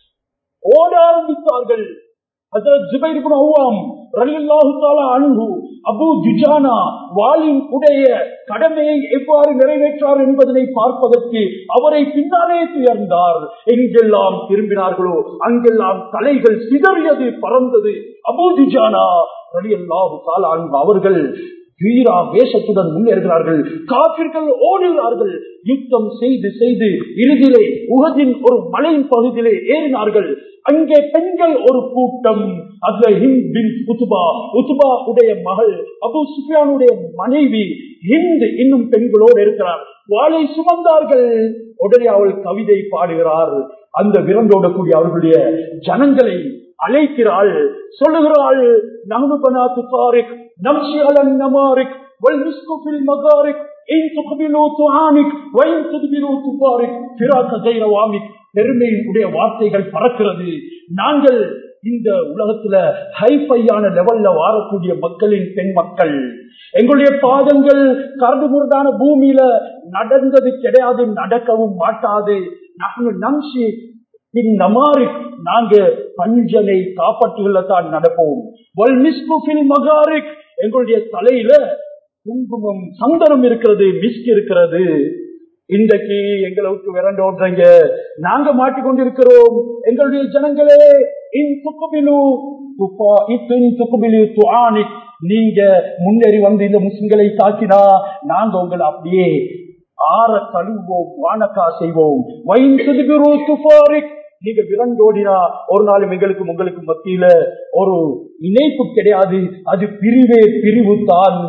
ஓட ஆரம்பித்தார்கள் ஹசரத் ஜுபைர் இப்னு அவ்வாம் ரலியல்லாஹு தஆலா அன்ஹு அபு ஜுஜானா வாளின் உடைய கடமையை எவ்வாறு நிறைவேற்றார் என்பதனை பார்ப்பதற்கு அவரை பின்னாலே துயர்ந்தார் எங்கெல்லாம் திரும்பினார்களோ அங்கெல்லாம் தலைகள் சிதறியது பறந்தது அபு ஜுஜானா ரலியல்லாஹு தஆலா அன்ஹு அவர்கள் வீரா வேஷத்துடன் முன்னேறுகிறார்கள் காப்பிர்கள் ஓடுகிறார்கள் யுத்தம் செய்து செய்து இறுதியிலே உகதின் ஒரு மலையின் பகுதியிலே ஏறினார்கள் அங்கே பெண்கள் ஒரு கூட்டம் அதுல ஹிந்த் பின் உத்துபா உத்துபா உடைய மகள் அபு சுஃபியானுடைய மனைவி ஹிந்த் இன்னும் பெண்களோடு இருக்கிறார் வாளை சுமந்தார்கள் உடனே அவள் கவிதை பாடுகிறார் அந்த விரண்டோடக்கூடிய அவர்களுடைய ஜனங்களை அழைக்கிறாள் சொல்லுகிறாள் நகனு பனாத்து தாரிக் நம்ஷி அலன் நமாரிக் வல் மிஸ்கு ஃபில் மகாரிக் இன் துக்பிலு துஆனிக் வைன் துக்பிலு துபாரிக் ஃபிராக கைர வாமிக் பெருமையுடைய வார்த்தைகள் பறக்கிறது நாங்கள் இந்த உலகத்துல ஹைஃபையான லெவல்ல வாழக்கூடிய மக்களின் பெண் மக்கள் எங்களுடைய பாதங்கள் கரடு முரடான பூமியில நடந்தது கிடையாது நடக்கவும் மாட்டாது நாங்கள் நம்சி பின் நமாரிக் நாங்க பஞ்சனை காப்பாற்றுகள்தான் நடப்போம் வல் மிஸ்கு ஃபில் மகாரிக் எங்களுடைய தலையில குங்குமம் சந்தனம் இருக்கிறது மிஸ்க் இருக்கிறது இன்றைக்கு எங்களை விட்டு விரண்டு ஓடுறீங்க நாங்க மாட்டிக்கொண்டிருக்கிறோம் எங்களுடைய ஜனங்களே இன் துக்குபிலு துப்பா இத்தின் துக்குபிலு துஆனிக் நீங்க முன்னேறி வந்து இந்த முஸ்லிம்களை தாக்கினா நாங்க உங்களை அப்படியே ஆற கழுவோம் வானக்கா செய்வோம் வைன் துதிபிரு துஃபாரிக் நீங்க விரண்டோடினா ஒரு நாளும் எங்களுக்கும் உங்களுக்கு மத்தியில ஒரு இணைப்பு கிடையாது அது பிரிவே பிரிவு தான்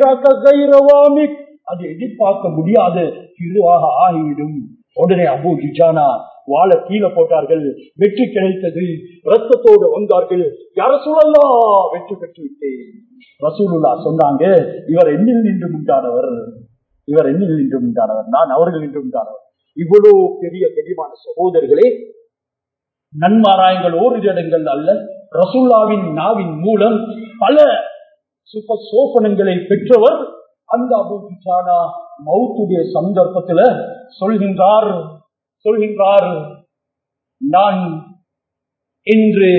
அது எதிர்பார்க்க முடியாத பிரிவாக ஆகிவிடும் உடனே அபு ஜிஜானா வாழ கீழே போட்டார்கள் வெற்றி கிடைத்தது ரத்தத்தோடு வந்தார்கள் யார சொல்லலாம் வெற்றி பெற்று விட்டேன் ரசூலுல்லா சொன்னாங்க இவர் எண்ணில் நின்று உண்டானவர் இவர் எண்ணில் நின்று உண்டானவர் நான் அவர்கள் நின்று உண்டானவர் இவ்வளவு பெரிய கடிமான சகோதரர்களே நன்மாராயங்கள் ஓரிரு இடங்கள் அல்ல ரசூல்லாவின் நாவின் மூலம் பல சுப சோபனங்களை பெற்றவர் அந்த அபூஜானா மௌத்துடைய சந்தர்ப்பத்துல சொல்கின்றார் சொல்கின்றார் நான் இன்று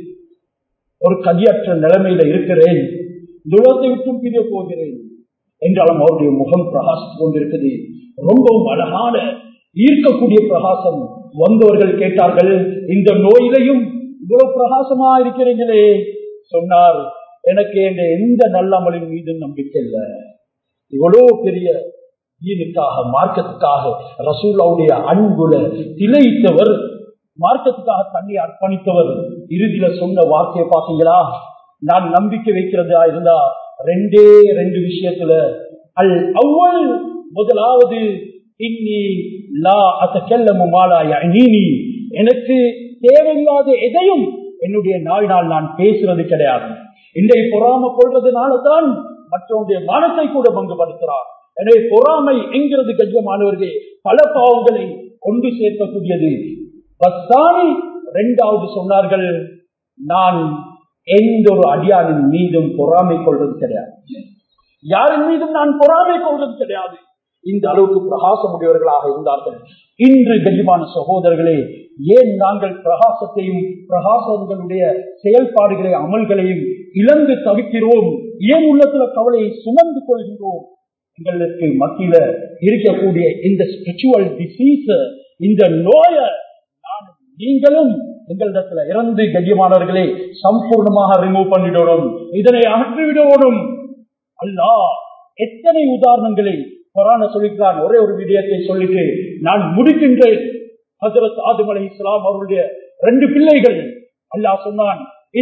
ஒரு கதியற்ற நிலைமையில இருக்கிறேன் துலத்தை விட்டும் பிரிய போகிறேன் என்றாலும் அவருடைய முகம் பிரகாசித்துக் கொண்டிருக்குது ரொம்பவும் அழகான ஈர்க்கக்கூடிய பிரகாசம் வந்தவர்கள் கேட்டார்கள் இந்த நோயிலையும் இவ்வளவு பிரகாசமா இருக்கிறீங்களே சொன்னார் எனக்கு என்ற எந்த நல்லமலின் மீது நம்பிக்கை இல்லை இவ்வளவு பெரிய ஈனுக்காக மார்க்கத்துக்காக ரசூலாவுடைய அன்புல திளைத்தவர் மார்க்கத்துக்காக தண்ணி அர்ப்பணித்தவர் இறுதியில சொன்ன வார்த்தையை பாத்தீங்களா நான் நம்பிக்கை வைக்கிறதா இருந்தா ரெண்டே ரெண்டு விஷயத்துல அல் அவ்வள் முதலாவது இன்னி லா அத்தெல்லமு மாலாய நீனி எனக்கு தேவையில்லாத எதையும் என்னுடைய நாள் நான் பேசுறது கிடையாது இன்றை பொறாம கொள்றதுனால தான் மற்றவருடைய மனத்தை கூட பங்குபடுத்துறார் எனவே பொறாமை என்கிறது கஜமானவர்களே பல பாவங்களை கொண்டு சேர்க்கக்கூடியது பஸ்தானி இரண்டாவது சொன்னார்கள் நான் எந்த ஒரு அடியானின் மீதும் பொறாமை கொள்வது கிடையாது யாரின் மீதும் நான் பொறாமை கொள்வது கிடையாது இந்த அளவுக்கு பிரகாசமுடையவர்களாக இருந்தார்கள் இன்று கனிமான சகோதரர்களே ஏன் நாங்கள் பிரகாசத்தையும் பிரகாசங்களுடைய செயல்பாடுகளை அமல்களையும் இழந்து தவிக்கிறோம் ஏன் உள்ளத்துல கவலையை சுமந்து கொள்கின்றோம் எங்களுக்கு மத்தியில இருக்கக்கூடிய இந்த ஸ்பிரிச்சுவல் டிசீஸ் இந்த நோய நான் நீங்களும் எங்களிடத்துல இறந்து கண்ணியமானவர்களே சம்பூர்ணமாக ரிமூவ் பண்ணிடணும் இதனை அகற்றிவிடணும் அல்லா எத்தனை உதாரணங்களை கொரான சொல்லிக்கிறான் ஒரே ஒரு விடயத்தை சொல்லிட்டு நான் முடிக்கின்றேன் ஹசரத் ஆதும் அலி இஸ்லாம் அவருடைய ரெண்டு பிள்ளைகள் அல்லாஹ் சொன்னான்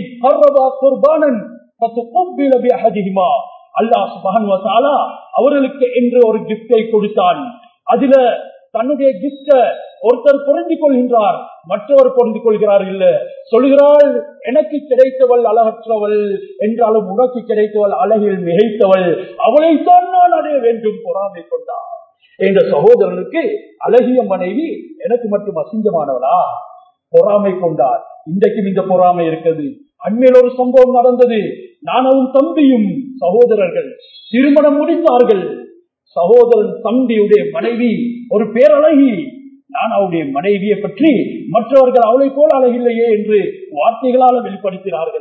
அவர்களுக்கு என்று ஒரு கிப்டை கொடுத்தான் அதுல தன்னுடைய கிப்ட ஒருத்தர் பொருந்திக் கொள்கின்றார் மற்றவர் பொருந்திக் கொள்கிறார் இல்ல சொல்கிறாள் எனக்கு கிடைத்தவள் அழகற்றவள் என்றாலும் உனக்கு கிடைத்தவள் அழகில் மிகைத்தவள் அவளைத்தான் நான் அடைய வேண்டும் பொறாமை கொண்டார் என்ற சகோதரனுக்கு அழகிய மனைவி எனக்கு மட்டும் அசிங்கமானவளா பொறாமை கொண்டார் இன்றைக்கும் இந்த பொறாமை இருக்கிறது அண்மையில் ஒரு சம்பவம் நடந்தது நானும் தம்பியும் சகோதரர்கள் திருமணம் முடித்தார்கள் சகோதரன் தம்பியுடைய மனைவி ஒரு பேரழகி நான் அவருடைய மனைவியை பற்றி மற்றவர்கள் அவளை போல அழகில்லையே என்று வார்த்தைகளால் வெளிப்படுத்தினார்கள்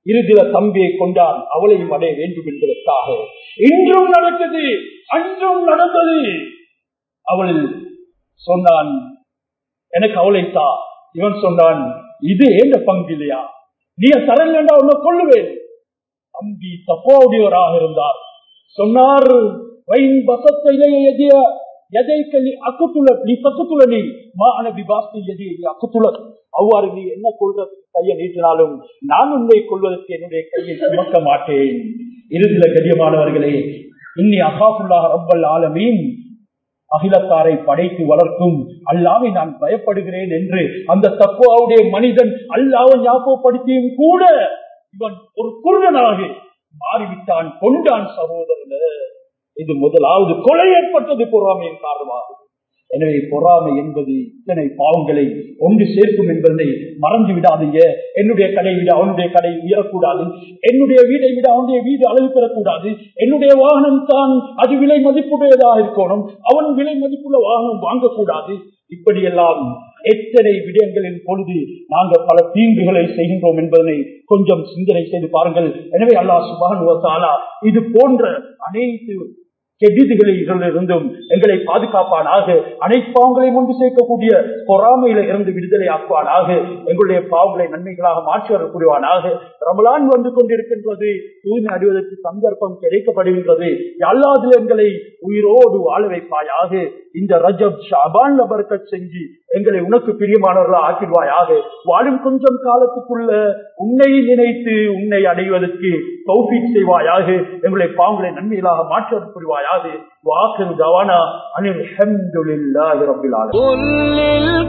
இறுதியில தம்பியை கொண்டான் அவளையும் அடைய வேண்டும் என்பதற்காக இன்றும் நடக்குது அன்றும் நடந்தது அவள் சொன்னான் எனக்கு அவளைத்தா இவன் சொன்னான் இது ஏந்த பங்கு இல்லையா நீ தரலண்டா உன்னை கொள்ளுவேன் தம்பி தப்போடியவராக இருந்தார் சொன்னார் வைன் பசத்தை எதிய எதைக்க நீ அக்குத்துள்ள நீ தக்குத்துள்ள நீ மா அனபி பாஸ்தி எதி நீ அக்குத்துள்ள அவ்வாறு நீ என்ன கொள்வதற்கு கையை நீட்டினாலும் நான் உன்னை கொள்வதற்கு என்னுடைய கையை சுமக்க மாட்டேன் இறுதியில கண்ணியமானவர்களே இன்னி அகாஃபுல்லாக ரப்பல் ஆலமீன் அகிலத்தாரை படைத்து வளர்க்கும் அல்லாவை நான் பயப்படுகிறேன் என்று அந்த தக்குவாவுடைய மனிதன் அல்லாவை ஞாபகப்படுத்தியும் கூட இவன் ஒரு குருடனாக மாறிவிட்டான் கொண்டான் சகோதரன் இது முதலாவது கொலை ஏற்பட்டது பொறாமையின் காரணமாக எனவே பொறாமை என்பது இத்தனை பாவங்களை ஒன்று சேர்க்கும் என்பதை மறந்து விடாதீங்க என்னுடைய கடை விட அவனுடைய கடை உயரக்கூடாது என்னுடைய வீடை விட அவனுடைய வீடு அளவு பெறக்கூடாது என்னுடைய வாகனம் தான் அது விலை மதிப்புடையதாக இருக்கணும் அவன் விலை மதிப்புள்ள வாகனம் வாங்கக்கூடாது இப்படியெல்லாம் எத்தனை விடயங்களின் பொழுது நாங்கள் பல தீங்குகளை செய்கின்றோம் என்பதனை கொஞ்சம் சிந்தனை செய்து பாருங்கள் எனவே அல்லாஹ் சுபானுவத்தாலா இது போன்ற அனைத்து கெடிதுகளிலிருந்தும் எங்களை பாதுகாப்பானாக அனைத்து பாவங்களையும் ஒன்று சேர்க்கக்கூடிய பொறாமையில இருந்து விடுதலை ஆக்குவானாக எங்களுடைய பாவங்களை நன்மைகளாக மாற்றி வரக்கூடியவானாக ரமலான் வந்து கொண்டிருக்கின்றது தூய்மை அடைவதற்கு சந்தர்ப்பம் கிடைக்கப்படுகின்றது அல்லாது எங்களை உயிரோடு வாழ வைப்பாயாக இந்த ரஜப் ஷாபான் பறக்க செஞ்சு எங்களை உனக்கு பிரியமானவர்களா ஆக்கிடுவாயாக வாழும் கொஞ்சம் காலத்துக்குள்ள உன்னை நினைத்து உன்னை அடைவதற்கு தௌஃபீக் செய்வாயாக எங்களுடைய பாவங்களை நன்மைகளாக மாற்றி புரிவாயாக வாக்கு கவானா அனில் அல்ஹம்துலில்லாஹி ரப்பில் ஆலமீன்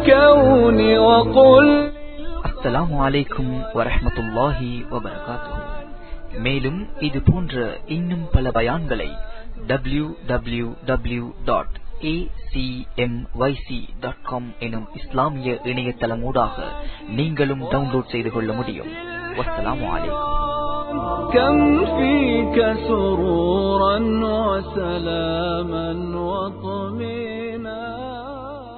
அஸ்ஸலாமு அலைக்கும் வரஹ்மத்துல்லாஹி வபரகாத்துஹு மேலும் இது போன்ற இன்னும் பல பயான்களை W W W dot acmyc.com எனும் இஸ்லாமிய இணையதளமூடாக நீங்களும் டவுன்லோட் செய்து கொள்ள முடியும் வஸ்ஸலாமு அலைக்கும் كم فيك سرورا وسلاما